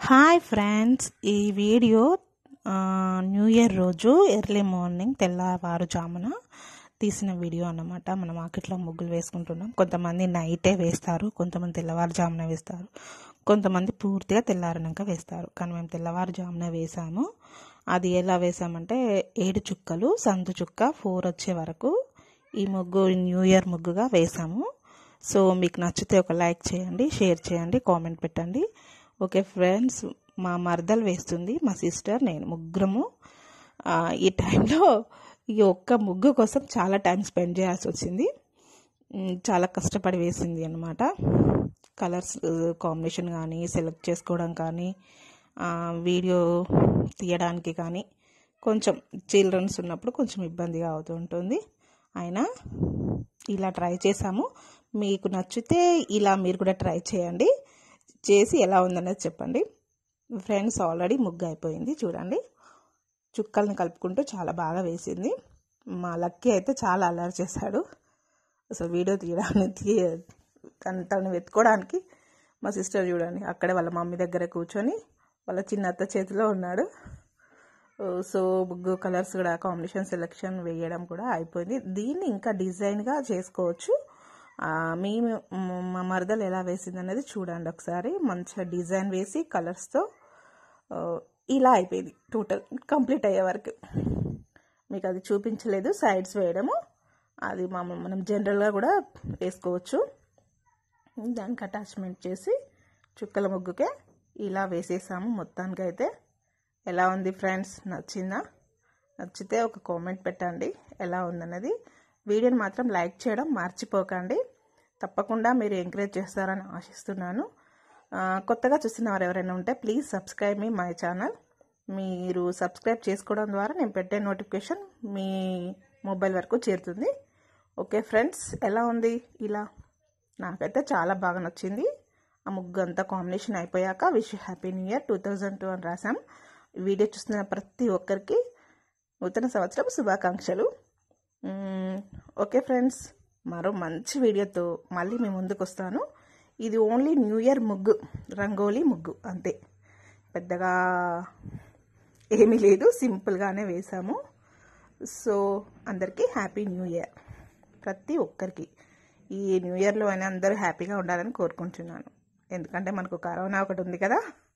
hi friends ఈ video ఆ, new year రోజు ఎర్లీ మార్నింగ్ తెల్లవారుజామున తీసిన వీడియో అన్నమాట మనం మార్కెట్లో ముగ్గులు వేసుకుంటున్నాం కొంతమంది నైటే వేస్తారు కొంతమంది తెల్లవారుజామున వేస్తారు కొంతమంది పూర్తిగా తెల్లారినాక వేస్తారు కానీ మేము తెల్లవారుజామున వేసాము అది ఎలా వేసామంటే ఏడు చుక్కలు సందు చుక్క ఫోర్ వచ్చే వరకు ఈ ముగ్గు న్యూ ఇయర్ ముగ్గుగా వేసాము సో మీకు నచ్చితే ఒక లైక్ చేయండి షేర్ చేయండి కామెంట్ పెట్టండి ఓకే ఫ్రెండ్స్ మా మరదలు వేస్తుంది మా సిస్టర్ నేను ముగ్గురము ఆ, ఈ టైంలో ఈ ఒక్క ముగ్గు కోసం చాలా టైం స్పెండ్ చేయాల్సి వచ్చింది ఉమ్, చాలా కష్టపడి వేసింది అనమాట కలర్స్ కాంబినేషన్ కానీ సెలెక్ట్ చేసుకోవడం కానీ ఆ, వీడియో తీయడానికి కానీ కొంచెం చిల్డ్రన్స్ ఉన్నప్పుడు కొంచెం ఇబ్బందిగా అవుతూ ఉంటుంది అయినా ఇలా ట్రై చేసాము మీకు నచ్చితే ఇలా మీరు కూడా ట్రై చేయండి చేసి ఎలా ఉందనేది చెప్పండి ఫ్రెండ్స్ ఆల్రెడీ ముగ్గు అయిపోయింది చూడండి చుక్కల్ని కలుపుకుంటూ చాలా బాగా వేసింది మా లక్కీ అయితే చాలా అల్లరి చేశాడు అసలు వీడియో తీయడానికి తీయ తను తను వెతుకోవడానికి మా సిస్టర్ చూడండి అక్కడే వాళ్ళ మమ్మీ దగ్గర కూర్చొని వాళ్ళ చిన్న అత్త చేతిలో ఉన్నాడు సో ముగ్గు కలర్స్ కూడా కాంబినేషన్ సెలెక్షన్ వేయడం కూడా అయిపోయింది దీన్ని ఇంకా డిజైన్గా చేసుకోవచ్చు ఆ, మేము మ- మా మరదలు ఎలా వేసింది అనేది చూడండి ఒకసారి మంచిగా డిజైన్ వేసి కలర్స్తో ఇలా అయిపోయింది టోటల్ కంప్లీట్ అయ్యే వరకు మీకు అది చూపించలేదు సైడ్స్ వేయడము అది మా మనం జనరల్గా కూడా వేసుకోవచ్చు దానికి అటాచ్మెంట్ చేసి చుక్కల ముగ్గుకే ఇలా వేసేసాము మొత్తానికి అయితే ఎలా ఉంది ఫ్రెండ్స్ నచ్చిందా నచ్చితే ఒక కామెంట్ పెట్టండి ఎలా ఉందన్నది వీడియోని మాత్రం లైక్ చేయడం మర్చిపోకండి తప్పకుండా మీరు ఎంకరేజ్ చేస్తారని ఆశిస్తున్నాను ఆ, కొత్తగా చూస్తున్న వారు ఎవరైనా ఉంటే ప్లీజ్ సబ్స్క్రైబ్ మీ మై ఛానల్ మీరు సబ్స్క్రైబ్ చేసుకోవడం ద్వారా నేను పెట్టే నోటిఫికేషన్ మీ మొబైల్ వరకు చేరుతుంది ఓకే ఫ్రెండ్స్ ఎలా ఉంది ఇలా నాకైతే చాలా బాగా నచ్చింది ఆ ముగ్గు అంతా కాంబినేషన్ అయిపోయాక wish happy new year two thousand two అని రాసాం వీడియో చూస్తున్న ప్రతి ఒక్కరికి నూతన సంవత్సరం శుభాకాంక్షలు మ్మ్, ఓకే ఫ్రెండ్స్ మరో మంచి వీడియోతో మళ్ళీ మీ ముందుకు వస్తాను ఇది ఓన్లీ న్యూ ఇయర్ ముగ్గు రంగోలీ ముగ్గు అంతే పెద్దగా ఏమీ లేదు సింపుల్గానే వేసాము సో అందరికీ హ్యాపీ న్యూ ఇయర్ ప్రతి ఒక్కరికి ఈ న్యూ ఇయర్లో అయినా అందరూ హ్యాపీగా ఉండాలని కోరుకుంటున్నాను ఎందుకంటే మనకు కరోనా ఒకటి ఉంది కదా